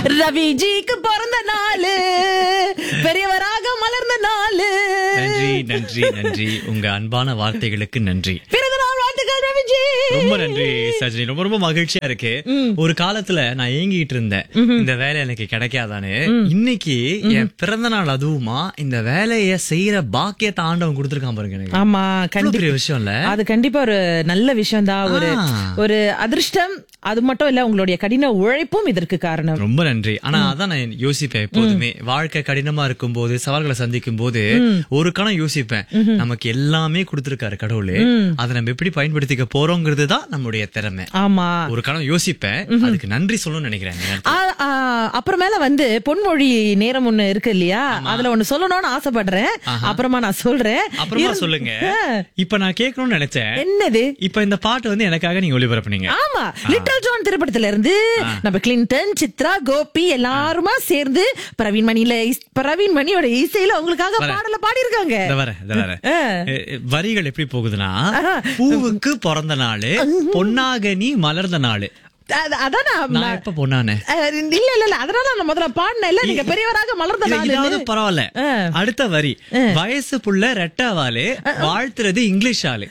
ரவிஜிக்கு பிறந்த நாளு பெரியவராக மலர்ந்த நாளு நன்றி நன்றி நன்றி உங்க அன்பான வார்த்தைகளுக்கு நன்றி பிறந்த நாள் வாழ்த்துக்கள் ரவிஜி ரொம்ப நன்றி சஜினி ரொம்ப ரொம்ப மகிழ்ச்சியா இருக்கு ஒரு காலத்துல நான் ஏங்கிட்டு இருந்தேன் இந்த வேலை எனக்கு கிடைக்காதான்னு இன்னைக்கு என் பிறந்த நாள் அதுவுமா இந்த வேலைய செய்யற பாக்கியத்தை ஆண்டவன் கொடுத்திருக்கான் பாருங்க எனக்கு ஆமா எவ்வளவு கண்டிப்பா பெரிய விஷயம் இல்ல அது கண்டிப்பா ஒரு நல்ல விஷயம் தான் ஒரு ஆ. ஒரு அதிர்ஷ்டம் அது மட்டும் இல்ல உங்களுடைய கடின உழைப்பும் இதற்கு காரணம் ரொம்ப நன்றி ஆனா அதான் நான் யோசிப்பேன் எப்போதுமே வாழ்க்கை கடினமா இருக்கும் போது சவால்களை சந்திக்கும் போது ஒரு கணம் யோசிப்பேன் நமக்கு எல்லாமே கொடுத்திருக்காரு கடவுள் அதை நம்ம எப்படி பயன்படுத்திக்க போறோங்கிறது தான் நம்முடைய திறமை ஆமா ஒரு கணம் யோசிப்பேன் அதுக்கு நன்றி சொல்லணும்னு நினைக்கிறேன் இந்த நேரத்துல. ஆ, ஆ, அப்புறமேல வந்து பொன்மொழி நேரம் ஒண்ணு இருக்கு இல்லையா அதுல ஒண்ணு சொல்லணும்னு ஆசைப்படுறேன் அப்புறமா நான் சொல்றேன் அப்புறமா இரு- சொல்லுங்க ஆ, இப்ப நான் கேட்கணும்னு நினைச்சேன் என்னது இப்ப இந்த பாட்டு வந்து எனக்காக நீங்க ஒளிபரப்புனீங்க ஆமா லிட்டில் ஜான் திரைப்படத்துல இருந்து நம்ம கிளின்டன் சித்ரா கோபி எல்லாருமா சேர்ந்து பிரவீன் மணியில இஸ்- பிரவீன் மணியோட இசையில உங்களுக்காக பாடல பாடி இருக்காங்க இந்த வர இந்த வர வரிகள் எப்படி போகுதுன்னா பூவுக்கு பிறந்த நாளு பொன்னாக நீ மலர்ந்த நாளு அதான் நான் நான் எப்ப பொண்ணானே அஹ், இல்ல இல்ல இல்ல அதனால நான் முதல்ல பாடினேன் இல்ல நீங்க பெரியவராக மலர்ந்த இல்ல, நாள் இதாவது பரவாயில்ல அடுத்த வரி வயசு புள்ள ரெட்டாவாலு வாழ்த்துறது இங்கிலீஷ் ஆளு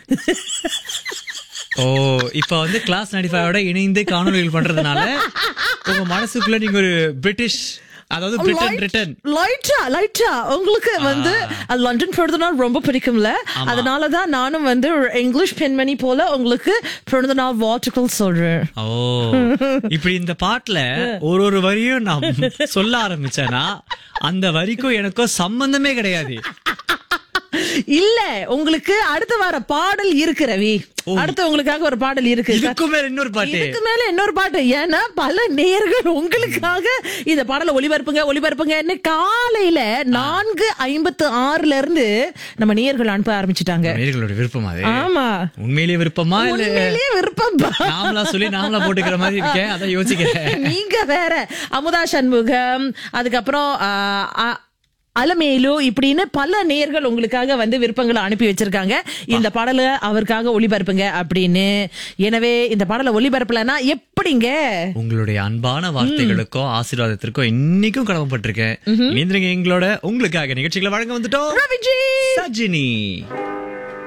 ஓ இப்ப வந்து கிளாஸ் நடிஃபையோட இணைந்து காணொலிகள் பண்றதுனால உங்க மனசுக்குள்ள நீங்க ஒரு பிரிட்டிஷ் அதாவது பிரிட்டன் பிரிட்டன் லைட்டா லைட்டா உங்களுக்கு வந்து அது லண்டன் பிறந்த நாள் ரொம்ப பிடிக்கும்ல அதனாலதான் நானும் வந்து ஒரு இங்கிலீஷ் பெண்மணி போல உங்களுக்கு பிறந்த நாள் வாழ்த்துக்கள் சொல்றேன் ஓ இப்படி இந்த பாட்டுல ஒரு ஒரு வரியும் நான் சொல்ல ஆரம்பிச்சேன்னா அந்த வரிக்கும் எனக்கும் சம்பந்தமே கிடையாது இல்ல உங்களுக்கு அடுத்த வார பாடல் இருக்கு ரவி அடுத்து உங்களுக்காக ஒரு பாடல் இருக்கு இதுக்கும் மேல இன்னொரு பாட்டு இதுக்கு மேல இன்னொரு பாட்டு ஏன்னா பல நேர்கள் உங்களுக்காக இந்த பாடலை ஒளிபரப்புங்க ஒளிபரப்புங்க காலையில நான்கு ஐம்பத்து ஆறுல இருந்து நம்ம நேர்கள் அனுப்ப ஆரம்பிச்சுட்டாங்க நேயர்களோட விருப்பம் அது ஆமா உண்மையிலேயே விருப்பமா இல்ல உண்மையிலேயே விருப்பம் நாமளா சொல்லி நாமளா போட்டுக்கிற மாதிரி இருக்கேன் அதான் யோசிக்கிறேன் நீங்க வேற அமுதா சண்முகம் அதுக்கப்புறம் ஆ, ஆ, அலமேலு இப்படின்னு பல நேர்கள் உங்களுக்காக வந்து விருப்பங்களை அனுப்பி வச்சிருக்காங்க இந்த பாடலை அவருக்காக ஒளிபரப்புங்க அப்படின்னு எனவே இந்த பாடலை ஒளிபரப்பலன்னா எப்படிங்க உங்களுடைய அன்பான வார்த்தைகளுக்கோ ஆசீர்வாதத்திற்கோ இன்னைக்கும் கடமைப்பட்டிருக்கேன் இணைந்திருங்க எங்களோட உங்களுக்காக நிகழ்ச்சிகளை வழங்க வந்துட்டோம் ரவிஜி சஜினி